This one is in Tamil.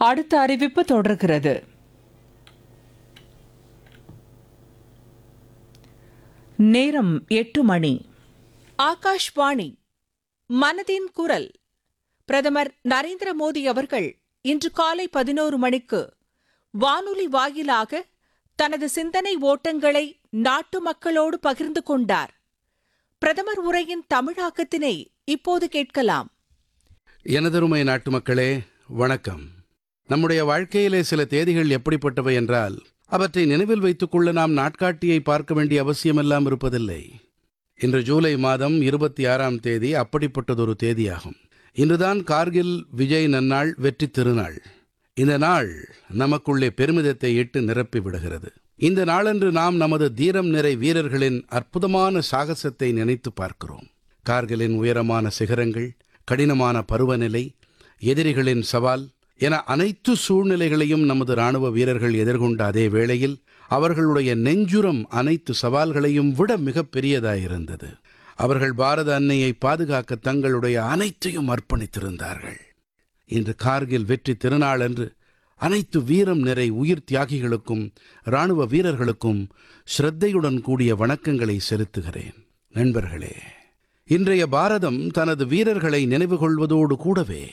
அடுத்த அறிவிப்பு தொடர்கிறது நேரம் எட்டு மணி ஆகாஷ்வாணி மனதின் குரல் பிரதமர் நரேந்திர மோடி அவர்கள் இன்று காலை பதினோரு மணிக்கு வானொலி வாயிலாக தனது சிந்தனை ஓட்டங்களை நாட்டு மக்களோடு பகிர்ந்து கொண்டார் பிரதமர் உரையின் தமிழாக்கத்தினை இப்போது கேட்கலாம் எனதருமை நாட்டு மக்களே வணக்கம் நம்முடைய வாழ்க்கையிலே சில தேதிகள் எப்படிப்பட்டவை என்றால் அவற்றை நினைவில் வைத்துக் கொள்ள நாம் நாட்காட்டியை பார்க்க வேண்டிய அவசியமெல்லாம் இருப்பதில்லை இன்று ஜூலை மாதம் இருபத்தி ஆறாம் தேதி அப்படிப்பட்டதொரு தேதியாகும் இன்றுதான் கார்கில் விஜய் நன்னாள் வெற்றி திருநாள் இந்த நாள் நமக்குள்ளே பெருமிதத்தை இட்டு நிரப்பி விடுகிறது இந்த நாளன்று நாம் நமது தீரம் நிறை வீரர்களின் அற்புதமான சாகசத்தை நினைத்து பார்க்கிறோம் கார்கிலின் உயரமான சிகரங்கள் கடினமான பருவநிலை எதிரிகளின் சவால் என அனைத்து சூழ்நிலைகளையும் நமது ராணுவ வீரர்கள் எதிர்கொண்ட அதே வேளையில் அவர்களுடைய நெஞ்சுரம் அனைத்து சவால்களையும் விட மிகப் பெரியதாயிருந்தது அவர்கள் பாரத அன்னையை பாதுகாக்க தங்களுடைய அனைத்தையும் அர்ப்பணித்திருந்தார்கள் இன்று கார்கில் வெற்றி திருநாளன்று அனைத்து வீரம் நிறை உயிர் தியாகிகளுக்கும் ராணுவ வீரர்களுக்கும் ஸ்ரத்தையுடன் கூடிய வணக்கங்களை செலுத்துகிறேன் நண்பர்களே இன்றைய பாரதம் தனது வீரர்களை நினைவு கொள்வதோடு கூடவே